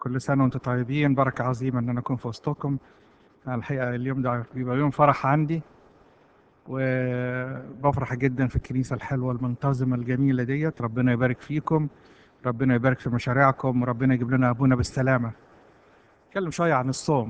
كل سنة وانتم طيبين بركة عظيمة ان انا اكون في وسطكم الحقيقة اليوم ده بيبقى يوم فرح عندي وبفرح جدا في الكنيسة الحلوة المنتظمة الجميلة ديت ربنا يبارك فيكم ربنا يبارك في مشاريعكم وربنا يجيب لنا ابونا بالسلامة نتكلم شوية عن الصوم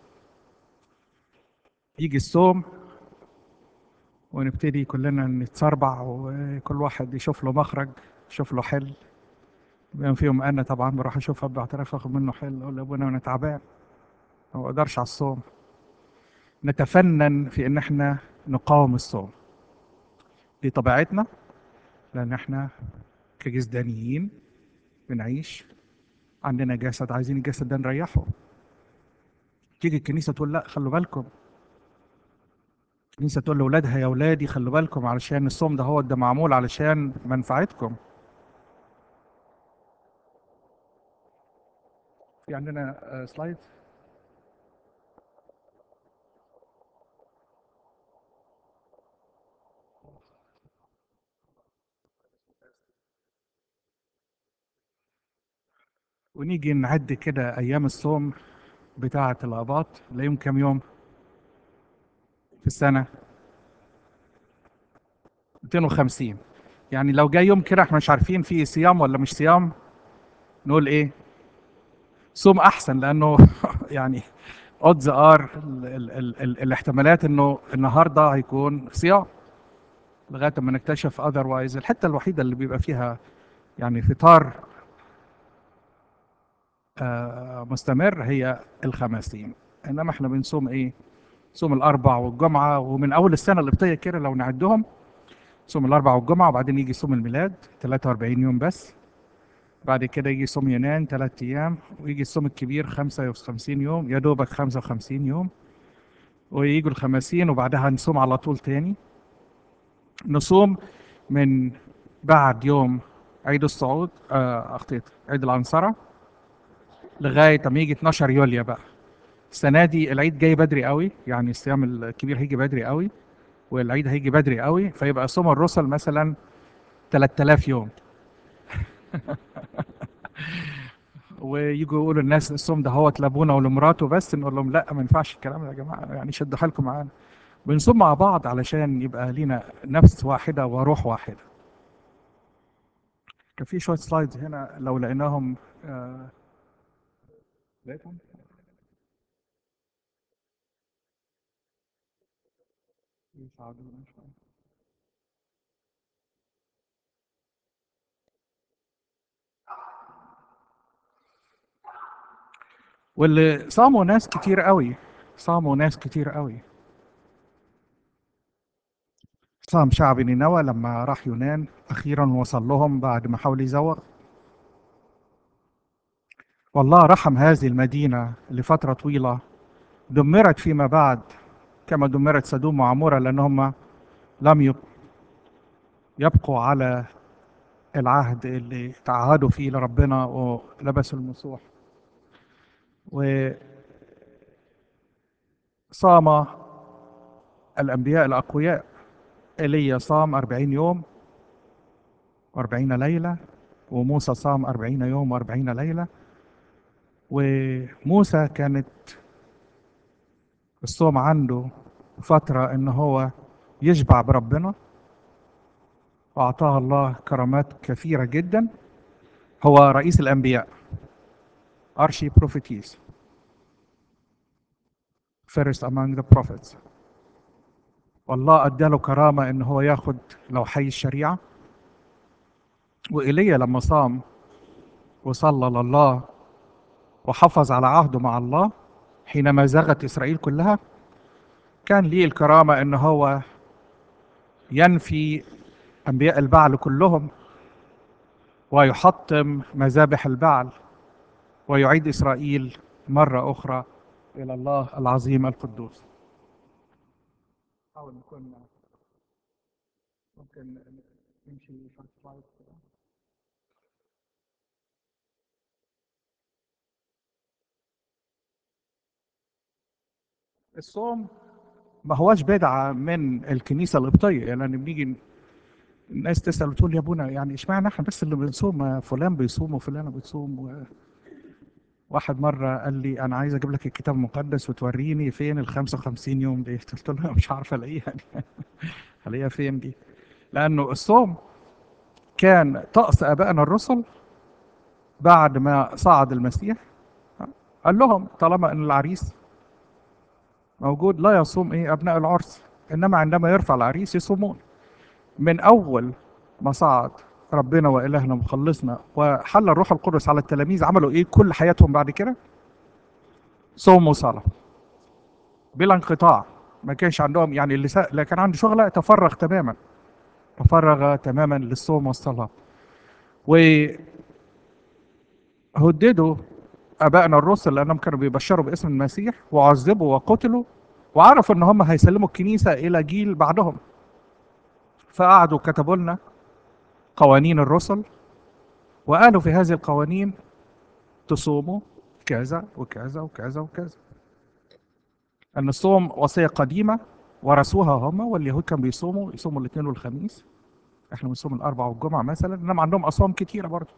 يجي الصوم ونبتدي كلنا نتسربع وكل واحد يشوف له مخرج يشوف له حل بما فيهم انا طبعا بروح اشوف اب اعتراف اخد منه حل اقول لابونا انا تعبان ما بقدرش على الصوم نتفنن في ان احنا نقاوم الصوم دي طبيعتنا لان احنا كجسدانيين بنعيش عندنا جسد عايزين الجسد ده نريحه تيجي الكنيسه تقول لا خلوا بالكم الكنيسه تقول لاولادها يا اولادي خلوا بالكم علشان الصوم ده هو ده معمول علشان منفعتكم في عندنا سلايد ونيجي نعد كده ايام الصوم بتاعه الاباط نلاقيهم كام يوم في السنه 250 يعني لو جاي يوم كده احنا مش عارفين فيه صيام ولا مش صيام نقول ايه صوم احسن لانه يعني odds ار ال ال ال ال الاحتمالات انه النهارده هيكون صيام لغايه ما نكتشف اذروايز الحته الوحيده اللي بيبقى فيها يعني فطار آه مستمر هي الخماسين انما احنا بنصوم ايه صوم الاربع والجمعه ومن اول السنه القبطيه كده لو نعدهم صوم الاربع والجمعه وبعدين يجي صوم الميلاد 43 يوم بس بعد كده يجي صوم يونان ثلاث ايام ويجي الصوم الكبير 55 يوم يا دوبك 55 يوم ويجوا الخمسين وبعدها نصوم على طول تاني نصوم من بعد يوم عيد الصعود آه اخطيت عيد العنصرة لغاية ما يجي 12 يوليو بقى السنة دي العيد جاي بدري قوي يعني الصيام الكبير هيجي بدري قوي والعيد هيجي بدري قوي فيبقى صوم الرسل مثلا 3000 يوم ويجوا يقولوا الناس الصوم ده هو لابونا ولمراته بس نقول لهم لا ما ينفعش الكلام ده يا جماعه يعني شدوا حالكم معانا بنصوم مع بعض علشان يبقى لينا نفس واحده وروح واحده كان في شويه سلايدز هنا لو لقيناهم آه لقيتهم يساعدونا شويه واللي صاموا ناس كتير قوي صاموا ناس كتير قوي صام شعب نينوى لما راح يونان اخيرا وصل لهم بعد ما حاول يزوغ والله رحم هذه المدينه لفتره طويله دمرت فيما بعد كما دمرت سدوم وعموره لانهم لم يبقوا على العهد اللي تعهدوا فيه لربنا ولبسوا المسوح وصام الأنبياء الأقوياء إيليا صام أربعين يوم وأربعين ليلة وموسى صام أربعين يوم وأربعين ليلة وموسى كانت الصوم عنده فترة إن هو يشبع بربنا وأعطاه الله كرامات كثيرة جدا هو رئيس الأنبياء أرشي بروفيتيز first among the prophets والله اداله كرامة ان هو ياخد لوحي الشريعة وإيليا لما صام وصلى لله وحافظ على عهده مع الله حينما زغت إسرائيل كلها كان ليه الكرامة ان هو ينفي أنبياء البعل كلهم ويحطم مذابح البعل ويعيد إسرائيل مرة أخرى إلى الله العظيم القدوس حاول نكون ممكن نمشي سلايد كده الصوم ما هواش بدعة من الكنيسة القبطية يعني بنيجي الناس تسأل وتقول يا ابونا يعني اشمعنى احنا بس اللي بنصوم ما فلان بيصوم وفلانة بتصوم و... واحد مرة قال لي أنا عايز أجيب لك الكتاب المقدس وتوريني فين ال 55 يوم دي قلت له مش عارف ألاقيها دي ألاقيها فين دي لأنه الصوم كان طقس آبائنا الرسل بعد ما صعد المسيح قال لهم طالما أن العريس موجود لا يصوم إيه أبناء العرس إنما عندما يرفع العريس يصومون من أول ما صعد ربنا وإلهنا مخلصنا وحل الروح القدس على التلاميذ عملوا إيه كل حياتهم بعد كده صوم وصلاة بلا انقطاع ما كانش عندهم يعني اللي, سا... اللي كان عنده شغلة تفرغ تماما تفرغ تماما للصوم والصلاة وهددوا ابائنا الرسل لانهم كانوا بيبشروا باسم المسيح وعذبوا وقتلوا وعرفوا ان هم هيسلموا الكنيسه الى جيل بعدهم فقعدوا كتبوا لنا قوانين الرسل وقالوا في هذه القوانين تصوموا كذا وكذا وكذا وكذا ان الصوم وصيه قديمه ورثوها هم واليهود كانوا بيصوموا يصوموا الاثنين والخميس احنا بنصوم الاربعاء والجمعه مثلا انما عندهم اصوام كتيره برضه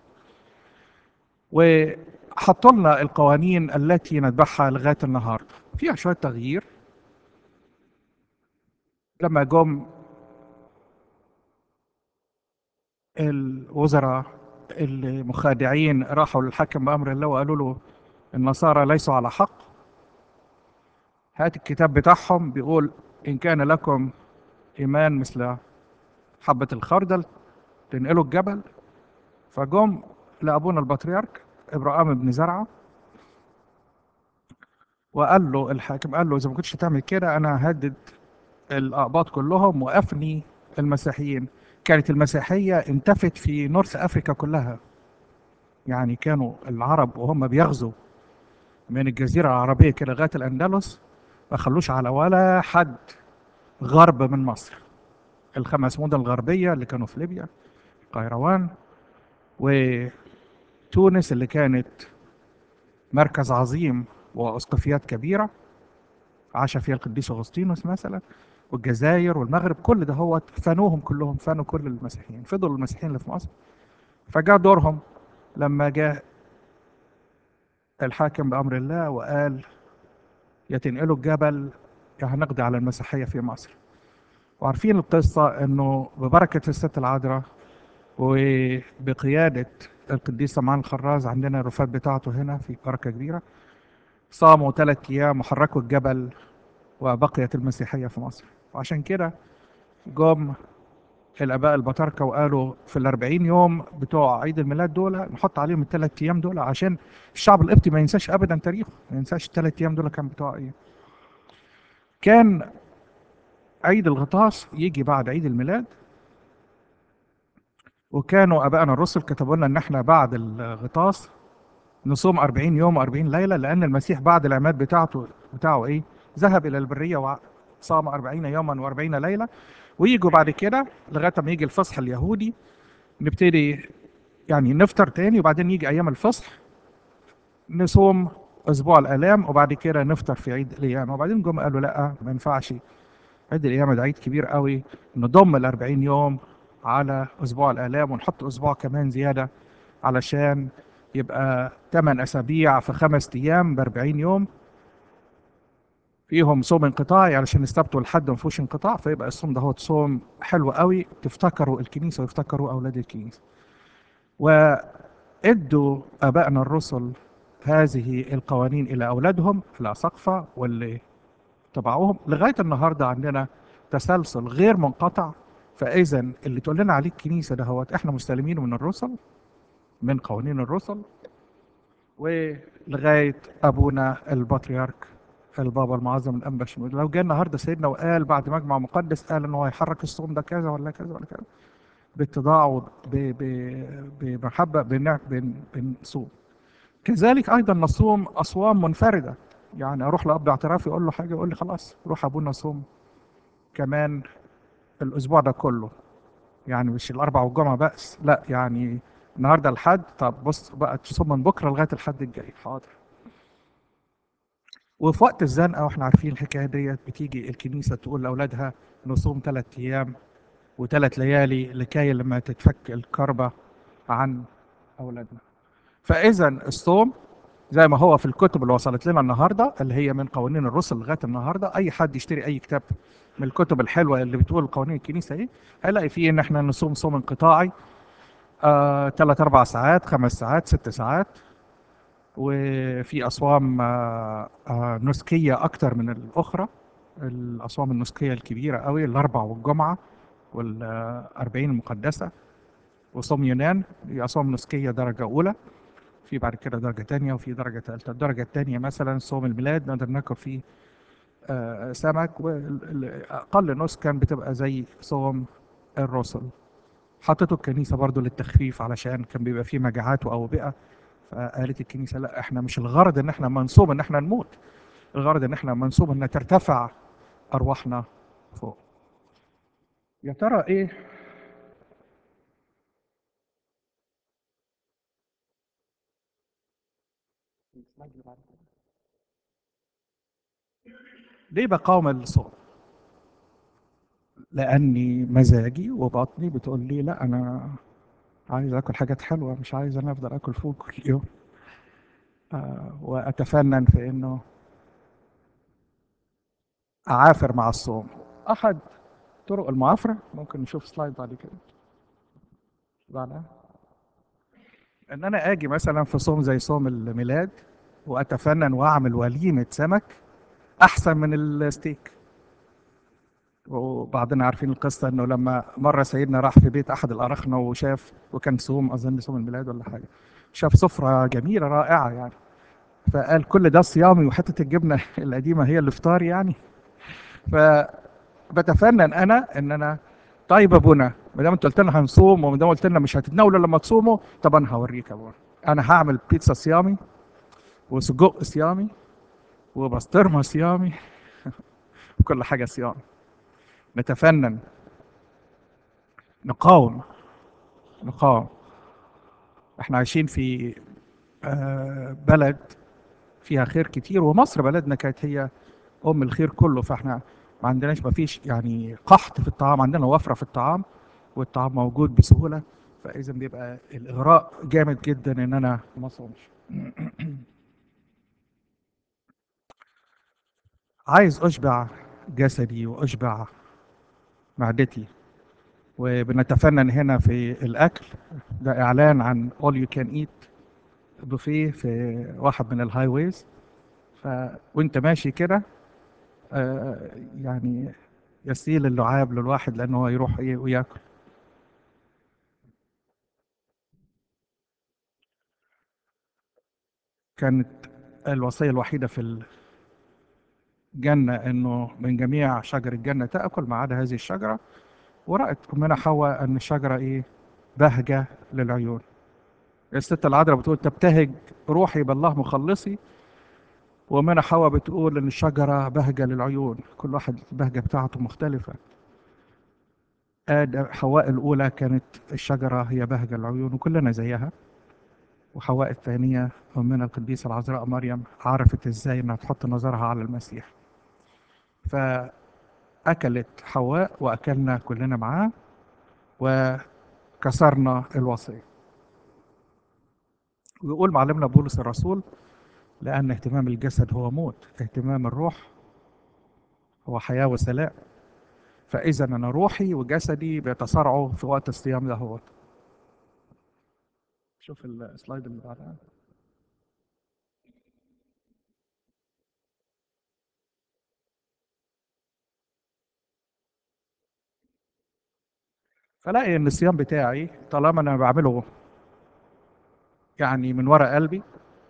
وحطوا لنا القوانين التي نتبعها لغايه النهارده فيها شويه تغيير لما جم الوزراء المخادعين راحوا للحاكم بامر الله وقالوا له النصارى ليسوا على حق هات الكتاب بتاعهم بيقول ان كان لكم ايمان مثل حبه الخردل تنقلوا الجبل فجم لابونا البطريرك ابراهيم بن زرعه وقال له الحاكم قال له اذا ما كنتش هتعمل كده انا ههدد الاقباط كلهم وافني المسيحيين كانت المسيحيه انتفت في نورث افريكا كلها يعني كانوا العرب وهم بيغزوا من الجزيره العربيه كده لغايه الاندلس ما خلوش على ولا حد غرب من مصر الخمس مدن الغربيه اللي كانوا في ليبيا قيروان وتونس اللي كانت مركز عظيم واسقفيات كبيره عاش فيها القديس اغسطينوس مثلا والجزائر والمغرب كل ده هو فانوهم كلهم فانوا كل المسيحيين فضلوا المسيحيين اللي في مصر فجاء دورهم لما جاء الحاكم بامر الله وقال يا تنقلوا الجبل يا هنقضي على المسيحيه في مصر وعارفين القصه انه ببركه الست العذراء وبقياده القديس سمعان الخراز عندنا الرفات بتاعته هنا في بركه كبيره صاموا ثلاث ايام وحركوا الجبل وبقيت المسيحيه في مصر وعشان كده جم الاباء البطاركه وقالوا في الأربعين يوم بتوع عيد الميلاد دول نحط عليهم الثلاث ايام دول عشان الشعب القبطي ما ينساش ابدا تاريخه ما ينساش الثلاث ايام دول كان بتوع ايه كان عيد الغطاس يجي بعد عيد الميلاد وكانوا ابائنا الرسل كتبوا لنا ان احنا بعد الغطاس نصوم 40 يوم و40 ليله لان المسيح بعد العماد بتاعته بتاعه ايه ذهب الى البريه وصام 40 يوما و40 ليله ويجوا بعد كده لغايه ما يجي الفصح اليهودي نبتدي يعني نفطر تاني وبعدين يجي ايام الفصح نصوم اسبوع الالام وبعد كده نفطر في عيد الايام وبعدين جم قالوا لا ما ينفعش عيد الايام ده عيد كبير قوي نضم ال 40 يوم على اسبوع الالام ونحط اسبوع كمان زياده علشان يبقى 8 اسابيع في خمس ايام ب 40 يوم فيهم صوم انقطاعي علشان السبت والحد ما فيهوش انقطاع فيبقى الصوم ده هو صوم حلو قوي تفتكروا الكنيسه ويفتكروا اولاد الكنيسه. وادوا ابائنا الرسل هذه القوانين الى اولادهم الاساقفه واللي تبعوهم لغايه النهارده عندنا تسلسل غير منقطع فاذا اللي تقول لنا عليه الكنيسه ده هو احنا مستلمينه من الرسل من قوانين الرسل ولغايه ابونا البطريرك البابا المعظم الانبا شنود لو جه النهارده سيدنا وقال بعد مجمع مقدس قال ان هو هيحرك الصوم ده كذا ولا كذا ولا كذا باتضاع وبمحبه بن- بن- بنصوم كذلك ايضا نصوم اصوام منفرده يعني اروح لاب اعترافي اقول له حاجه يقول لي خلاص روح ابونا صوم كمان الاسبوع ده كله يعني مش الاربع والجمعه بس لا يعني النهارده الحد طب بص بقى تصوم من بكره لغايه الحد الجاي حاضر وفي وقت الزنقه واحنا عارفين الحكايه ديت بتيجي الكنيسه تقول لاولادها نصوم ثلاث ايام وثلاث ليالي لكي لما تتفك الكربه عن اولادنا. فاذا الصوم زي ما هو في الكتب اللي وصلت لنا النهارده اللي هي من قوانين الرسل لغايه النهارده اي حد يشتري اي كتاب من الكتب الحلوه اللي بتقول قوانين الكنيسه ايه هيلاقي فيه ان احنا نصوم صوم انقطاعي آه، ثلاث اربع ساعات خمس ساعات ست ساعات وفي اصوام آه، آه، نسكيه اكتر من الاخرى الاصوام النسكيه الكبيره قوي الاربع والجمعه والاربعين المقدسه وصوم يونان دي اصوام نسكيه درجه اولى في بعد كده درجه تانية وفي درجه ثالثه الدرجه الثانيه مثلا صوم الميلاد نقدر ناكل فيه آه، سمك واقل نسكا بتبقى زي صوم الرسل حطته الكنيسه برضو للتخفيف علشان كان بيبقى فيه مجاعات واوبئه فقالت الكنيسه لا احنا مش الغرض ان احنا منصوب ان احنا نموت الغرض ان احنا منصوب ان ترتفع ارواحنا فوق يا ترى ايه ليه بقاوم الصوم لاني مزاجي وبطني بتقول لي لا انا عايز اكل حاجات حلوه مش عايز انا افضل اكل فوق كل يوم آه واتفنن في انه اعافر مع الصوم احد طرق المعافره ممكن نشوف سلايد بعد كده بعدها ان انا اجي مثلا في صوم زي صوم الميلاد واتفنن واعمل وليمه سمك احسن من الستيك وبعضنا عارفين القصه انه لما مره سيدنا راح في بيت احد الاراخنه وشاف وكان صوم اظن صوم الميلاد ولا حاجه شاف سفره جميله رائعه يعني فقال كل ده صيامي وحته الجبنه القديمه هي الافطار يعني فبتفنن انا ان انا طيب ابونا ما دام انت قلت لنا هنصوم وما دام قلت لنا مش هتتناولوا لما تصوموا طب انا هوريك يا ابونا انا هعمل بيتزا صيامي وسجق صيامي وبسطرمه صيامي وكل حاجه صيامي نتفنن نقاوم نقاوم احنا عايشين في آه، بلد فيها خير كتير ومصر بلدنا كانت هي ام الخير كله فاحنا ما عندناش ما فيش يعني قحط في الطعام عندنا وفره في الطعام والطعام موجود بسهوله فاذا بيبقى الاغراء جامد جدا ان انا ما اصومش عايز اشبع جسدي واشبع معدتي وبنتفنن هنا في الاكل ده اعلان عن all you can eat بوفيه في واحد من الهاي ويز ف وانت ماشي كده آه، يعني يسيل اللعاب للواحد لانه هو يروح ايه وياكل كانت الوصيه الوحيده في الجنه انه من جميع شجر الجنه تاكل ما عدا هذه الشجره ورأت أمنا حواء أن الشجرة إيه؟ بهجة للعيون. الست العذراء بتقول تبتهج روحي بالله مخلصي وأمنا حواء بتقول إن الشجرة بهجة للعيون، كل واحد البهجة بتاعته مختلفة. آدم حواء الأولى كانت الشجرة هي بهجة للعيون وكلنا زيها. وحواء الثانية أمنا القديسة العذراء مريم عرفت إزاي إنها تحط نظرها على المسيح. فأكلت حواء وأكلنا كلنا معاه وكسرنا الوصية ويقول معلمنا بولس الرسول لأن اهتمام الجسد هو موت اهتمام الروح هو حياة وسلام فإذا أنا روحي وجسدي بيتصارعوا في وقت الصيام ده هو شوف السلايد اللي بعدها فلاقي ان الصيام بتاعي طالما انا بعمله يعني من وراء قلبي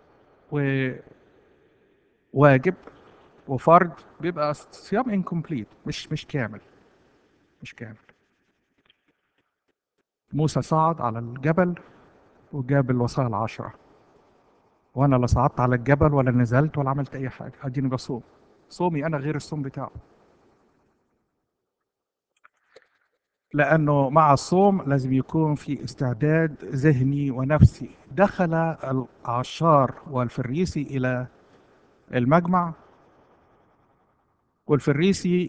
وواجب وفرض بيبقى صيام انكمبليت مش مش كامل مش كامل موسى صعد على الجبل وجاب الوصايا العشرة وانا لا صعدت على الجبل ولا نزلت ولا عملت اي حاجه اديني بصوم صومي انا غير الصوم بتاعه لانه مع الصوم لازم يكون في استعداد ذهني ونفسي دخل العشار والفريسي الى المجمع والفريسي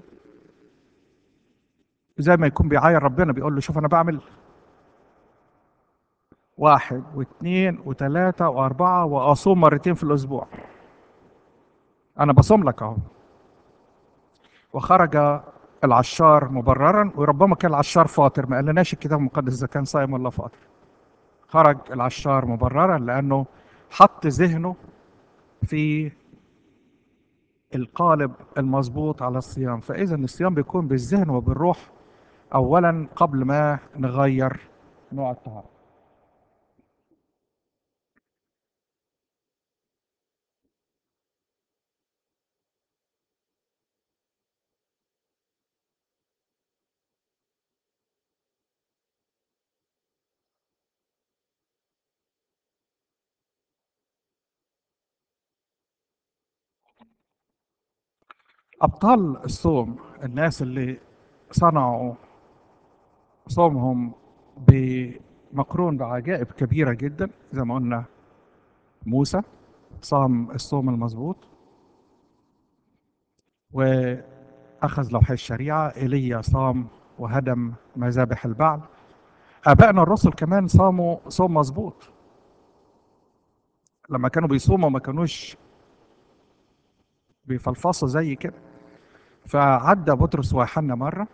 زي ما يكون بيعاير ربنا بيقول له شوف انا بعمل واحد واثنين وثلاثة وأربعة وأصوم مرتين في الأسبوع أنا بصوم لك أهو وخرج العشار مبررا وربما كان العشار فاطر ما قالناش الكتاب المقدس إذا كان صايم ولا فاطر خرج العشار مبررا لأنه حط ذهنه في القالب المظبوط على الصيام فإذا الصيام بيكون بالذهن وبالروح أولا قبل ما نغير نوع الطعام أبطال الصوم الناس اللي صنعوا صومهم بمقرون بعجائب كبيرة جدا زي ما قلنا موسى صام الصوم المظبوط وأخذ لوحي الشريعة إيليا صام وهدم مذابح البعل آبائنا الرسل كمان صاموا صوم مظبوط لما كانوا بيصوموا ما كانوش بيفلفصوا زي كده فعدى بطرس ويوحنا مرة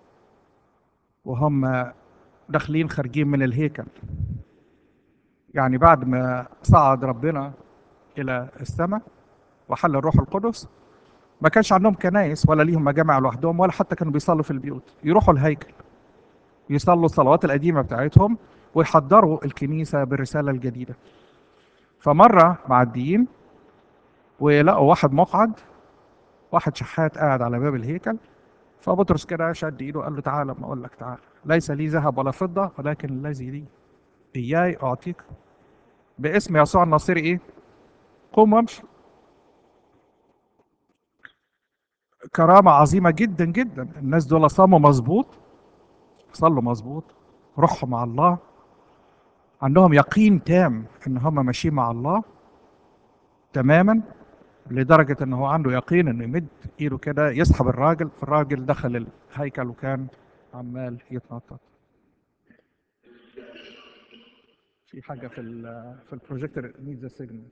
وهم داخلين خارجين من الهيكل يعني بعد ما صعد ربنا إلى السماء وحل الروح القدس ما كانش عندهم كنايس ولا ليهم مجامع لوحدهم ولا حتى كانوا بيصلوا في البيوت يروحوا الهيكل يصلوا الصلوات القديمة بتاعتهم ويحضروا الكنيسة بالرسالة الجديدة فمرة معديين ولقوا واحد مقعد واحد شحات قاعد على باب الهيكل فبطرس كده شد ايده وقال له تعالى ما اقول لك تعالى ليس لي ذهب ولا فضه ولكن الذي لي اياي اعطيك باسم يسوع الناصري ايه قوم وامشي كرامة عظيمة جدا جدا الناس دول صاموا مظبوط صلوا مظبوط روحهم مع الله عندهم يقين تام ان هم ماشيين مع الله تماما لدرجة ان هو عنده يقين انه يمد ايده كده يسحب الراجل فالراجل دخل الهيكل وكان عمال يتنطط في حاجة في ال في البروجيكتور نيدز سيجنال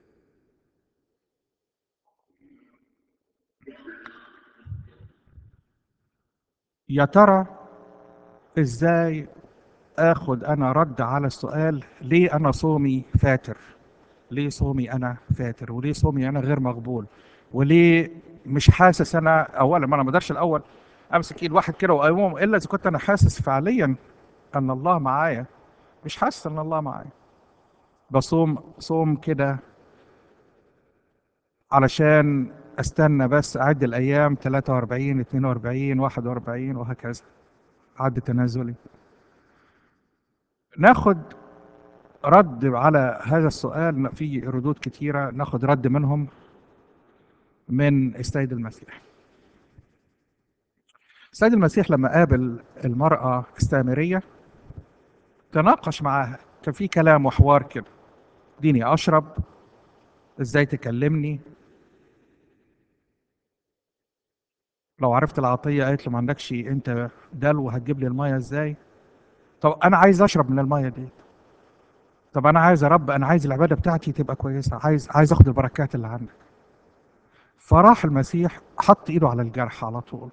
يا ترى ازاي اخد انا رد على السؤال ليه انا صومي فاتر ليه صومي انا فاتر وليه صومي انا غير مقبول وليه مش حاسس انا اولا ما انا ما اقدرش الاول امسك ايد واحد كده واقوم الا اذا كنت انا حاسس فعليا ان الله معايا مش حاسس ان الله معايا بصوم صوم كده علشان استنى بس اعد الايام 43 42 41 وهكذا عد تنازلي ناخد رد على هذا السؤال في ردود كتيرة ناخد رد منهم من السيد المسيح السيد المسيح لما قابل المرأة السامرية تناقش معاها كان في كلام وحوار كده اديني اشرب ازاي تكلمني لو عرفت العطية قالت له ما عندكش انت دلو هتجيب لي المية ازاي طب انا عايز اشرب من المية دي طب انا عايز يا رب انا عايز العبادة بتاعتي تبقى كويسة عايز عايز اخد البركات اللي عندك فراح المسيح حط ايده على الجرح على طول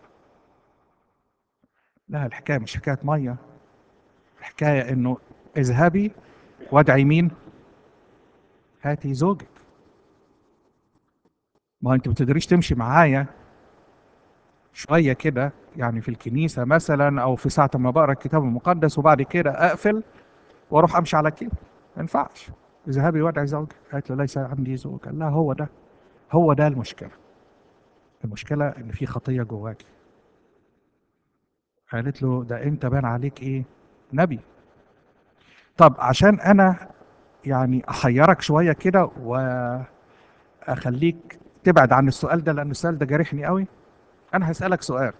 لا الحكاية مش حكاية مية الحكاية انه اذهبي وادعي مين هاتي زوجك ما انت ما تقدريش تمشي معايا شويه كده يعني في الكنيسه مثلا او في ساعه ما بقرا الكتاب المقدس وبعد كده اقفل واروح امشي على كده ما ينفعش اذهبي وادعي زوجك قالت له ليس عندي زوج قال لا هو ده هو ده المشكله المشكله ان في خطيه جواك قالت له ده انت بان عليك ايه نبي طب عشان انا يعني احيرك شويه كده واخليك تبعد عن السؤال ده لان السؤال ده جارحني قوي انا هسالك سؤال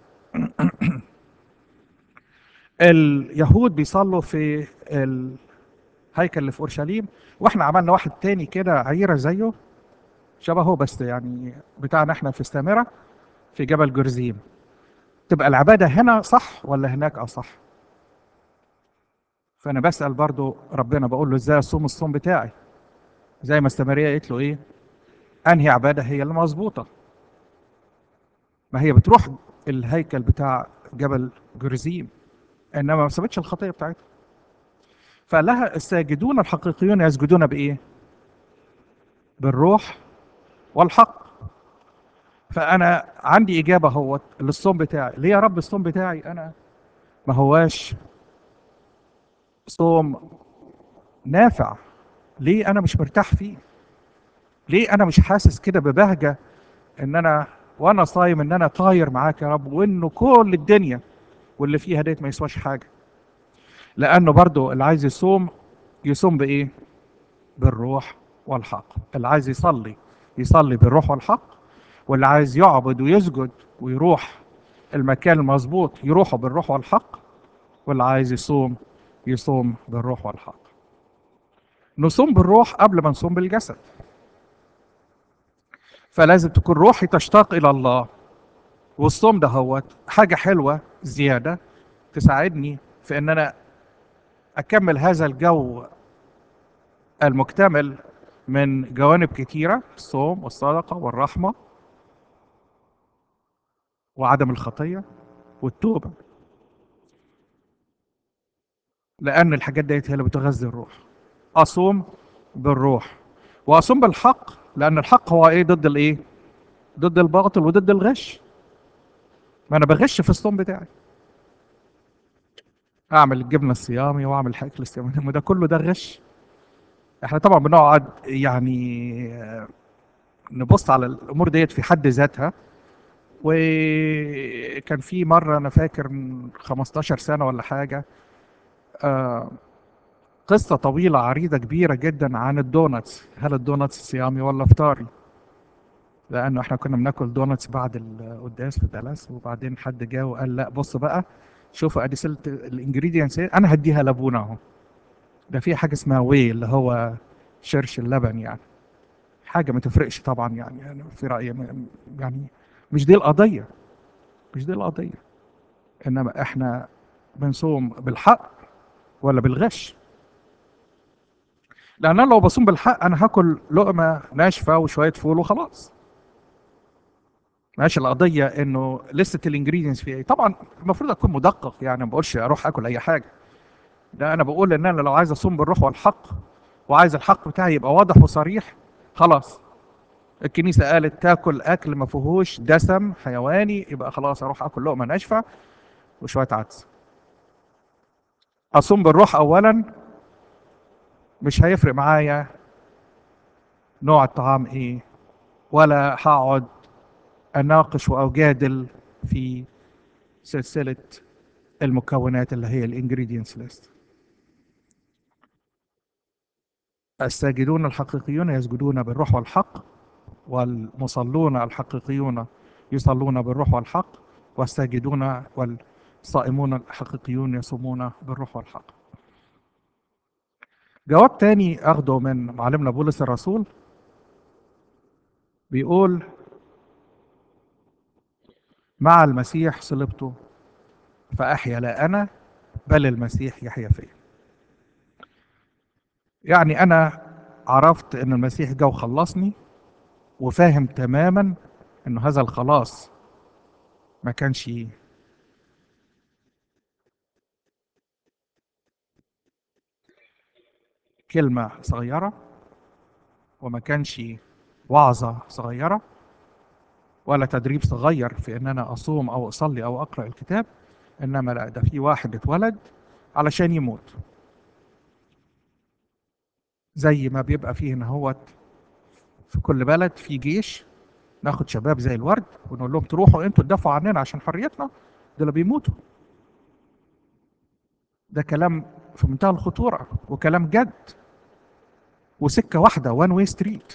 اليهود بيصلوا في الهيكل اللي في اورشليم واحنا عملنا واحد تاني كده عيره زيه شبهه بس يعني بتاعنا احنا في السامره في جبل جرزيم تبقى العباده هنا صح ولا هناك اصح فانا بسال برضو ربنا بقول له ازاي اصوم الصوم بتاعي زي ما استمريه قالت له ايه انهي عباده هي اللي مظبوطه ما هي بتروح الهيكل بتاع جبل جرزيم انما ما سابتش الخطيه بتاعتها فقال لها الساجدون الحقيقيون يسجدون بايه بالروح والحق فانا عندي اجابه هو للصوم بتاعي ليه يا رب الصوم بتاعي انا ما هواش صوم نافع ليه انا مش مرتاح فيه ليه انا مش حاسس كده ببهجه ان انا وانا صايم ان انا طاير معاك يا رب وانه كل الدنيا واللي فيها ديت ما يسواش حاجه لانه برضو اللي عايز يصوم يصوم بايه بالروح والحق اللي عايز يصلي يصلي بالروح والحق واللي عايز يعبد ويسجد ويروح المكان المظبوط يروحه بالروح والحق واللي عايز يصوم يصوم بالروح والحق نصوم بالروح قبل ما نصوم بالجسد فلازم تكون روحي تشتاق الى الله والصوم ده هو حاجه حلوه زياده تساعدني في ان انا اكمل هذا الجو المكتمل من جوانب كتيره الصوم والصدقه والرحمه وعدم الخطيه والتوبه لان الحاجات ديت هي اللي بتغذي الروح اصوم بالروح واصوم بالحق لان الحق هو ايه ضد الايه ضد الباطل وضد الغش ما انا بغش في الصوم بتاعي اعمل الجبنه الصيامي واعمل الاكل الصيامي ما ده كله ده غش احنا طبعا بنقعد يعني نبص على الامور ديت في حد ذاتها وكان في مره انا فاكر من 15 سنه ولا حاجه آه قصه طويله عريضه كبيره جدا عن الدوناتس هل الدوناتس صيامي ولا فطاري لانه احنا كنا بناكل دوناتس بعد القداس في دالاس وبعدين حد جه وقال لا بص بقى شوفوا ادي سلت الانجريدينتس انا هديها لابونا اهو ده في حاجه اسمها واي اللي هو شرش اللبن يعني حاجه ما تفرقش طبعا يعني, يعني في رايي يعني مش دي القضيه مش دي القضيه انما احنا بنصوم بالحق ولا بالغش لان انا لو بصوم بالحق انا هاكل لقمه ناشفه وشويه فول وخلاص ماشي القضيه انه لسه الانجريدينتس فيها ايه طبعا المفروض اكون مدقق يعني ما بقولش اروح اكل اي حاجه لا انا بقول ان انا لو عايز اصوم بالروح والحق وعايز الحق بتاعي يبقى واضح وصريح خلاص الكنيسه قالت تاكل اكل ما فيهوش دسم حيواني يبقى خلاص اروح اكل لقمه ناشفه وشويه عدس اصوم بالروح اولا مش هيفرق معايا نوع الطعام ايه ولا هقعد اناقش واجادل في سلسله المكونات اللي هي الانجريدينتس ليست الساجدون الحقيقيون يسجدون بالروح والحق والمصلون الحقيقيون يصلون بالروح والحق والساجدون والصائمون الحقيقيون يصومون بالروح والحق جواب تاني اخده من معلمنا بولس الرسول بيقول مع المسيح صلبت فأحيا لا أنا بل المسيح يحيا فيا يعني أنا عرفت أن المسيح جه وخلصني وفاهم تماما أن هذا الخلاص ما كانش كلمة صغيرة وما كانش وعظة صغيرة ولا تدريب صغير في ان انا اصوم او اصلي او اقرا الكتاب انما لا ده في واحد اتولد علشان يموت زي ما بيبقى فيه هنا هوت في كل بلد في جيش ناخد شباب زي الورد ونقول لهم تروحوا انتوا تدافعوا عننا عشان حريتنا دول بيموتوا ده كلام في منتهى الخطورة وكلام جد وسكة واحدة وان واي ستريت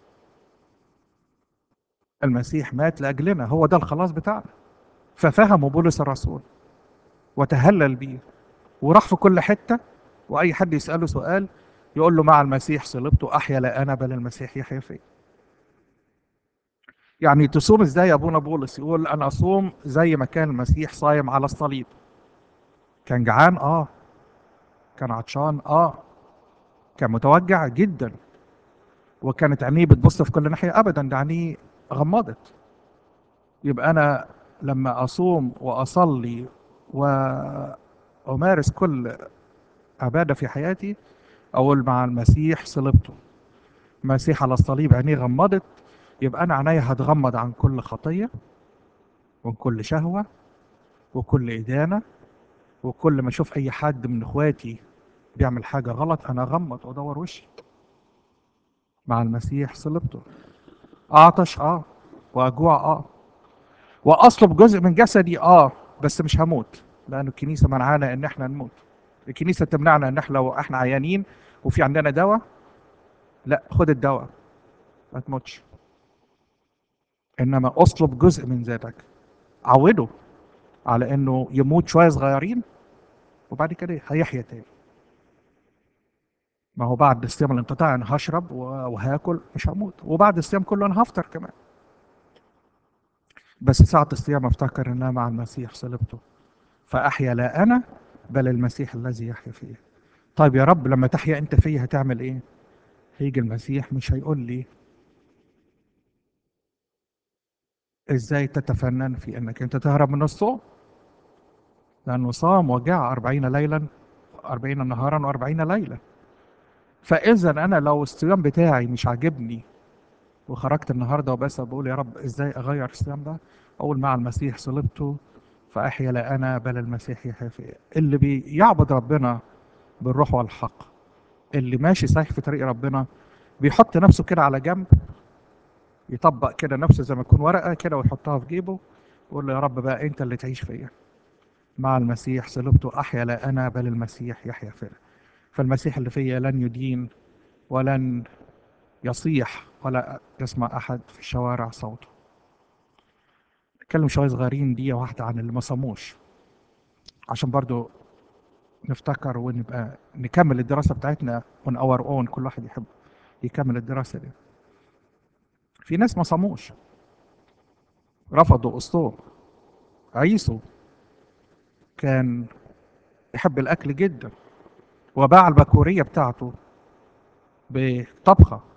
المسيح مات لأجلنا هو ده الخلاص بتاعنا ففهموا بولس الرسول وتهلل بيه وراح في كل حتة وأي حد يسأله سؤال يقول له مع المسيح صلبت أحيا لا أنا بل المسيح يحيا فيا يعني تصوم ازاي يا ابونا بولس يقول انا اصوم زي ما كان المسيح صايم على الصليب كان جعان اه كان عطشان اه كان متوجع جدا وكانت عينيه بتبص في كل ناحيه ابدا ده عينيه غمضت يبقى انا لما اصوم واصلي وامارس كل عباده في حياتي اقول مع المسيح صلبته المسيح على الصليب عينيه غمضت يبقى انا عينيا هتغمض عن كل خطيه وكل شهوه وكل ادانه وكل ما اشوف اي حد من اخواتي بيعمل حاجه غلط انا اغمض وادور وشي مع المسيح صلبته اعطش اه واجوع اه واصلب جزء من جسدي اه بس مش هموت لان الكنيسه منعانا ان احنا نموت الكنيسه تمنعنا ان احنا لو احنا عيانين وفي عندنا دواء لا خد الدواء ما تموتش انما اصلب جزء من ذاتك عوده على انه يموت شويه صغيرين وبعد كده هيحيا تاني ما هو بعد الصيام الانقطاعي انا هشرب وهاكل مش هموت وبعد الصيام كله انا هفطر كمان بس ساعة الصيام افتكر ان انا مع المسيح صلبته فاحيا لا انا بل المسيح الذي يحيا فيه طيب يا رب لما تحيا انت فيا هتعمل ايه هيجي المسيح مش هيقول لي ازاي تتفنن في انك انت تهرب من الصوم لانه صام وجاع أربعين ليلا أربعين نهارا وأربعين ليلة فإذا أنا لو الصيام بتاعي مش عاجبني وخرجت النهارده وبس بقول يا رب ازاي اغير الصيام ده اقول مع المسيح صلبته فاحيا لا انا بل المسيح يحيا فيا اللي بيعبد ربنا بالروح والحق اللي ماشي صحيح في طريق ربنا بيحط نفسه كده على جنب يطبق كده نفسه زي ما يكون ورقه كده ويحطها في جيبه ويقول له يا رب بقى انت اللي تعيش فيا مع المسيح صلبته احيا لا انا بل المسيح يحيا فيا فالمسيح اللي فيا لن يدين ولن يصيح ولا يسمع أحد في الشوارع صوته نتكلم شوية صغيرين دي واحدة عن اللي ما صاموش عشان برضو نفتكر ونبقى نكمل الدراسة بتاعتنا on our own كل واحد يحب يكمل الدراسة دي في ناس ما صاموش رفضوا الصوم عيسو كان يحب الأكل جدا وباع البكورية بتاعته بطبخة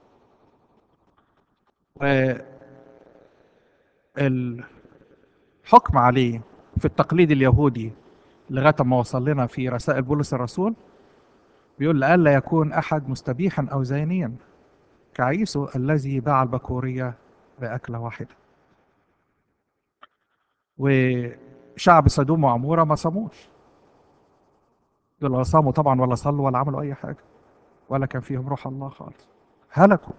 والحكم عليه في التقليد اليهودي لغايه ما وصل لنا في رسائل بولس الرسول بيقول لئلا يكون احد مستبيحا او زانيا كعيسو الذي باع البكوريه باكله واحده وشعب سدوم وعموره ما صاموش دول لا صاموا طبعا ولا صلوا ولا عملوا اي حاجه ولا كان فيهم روح الله خالص هلكوا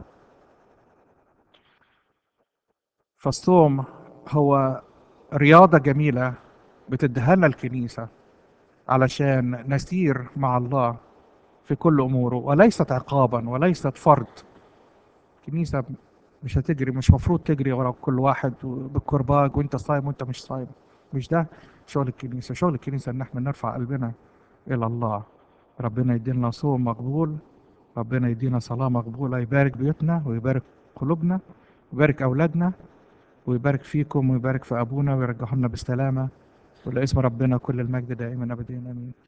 فالصوم هو رياضة جميلة بتديها لنا الكنيسة علشان نسير مع الله في كل أموره وليست عقابا وليست فرض الكنيسة مش هتجري مش مفروض تجري ورا كل واحد بالكرباج وانت صايم وانت مش صايم مش ده شغل الكنيسة شغل الكنيسة ان احنا نرفع قلبنا الى الله ربنا يدينا صوم مقبول ربنا يدينا صلاة مقبولة يبارك بيوتنا ويبارك قلوبنا ويبارك أولادنا ويبارك فيكم ويبارك في أبونا ويرجعه لنا بالسلامة ولاسم ربنا كل المجد دائما أبدين آمين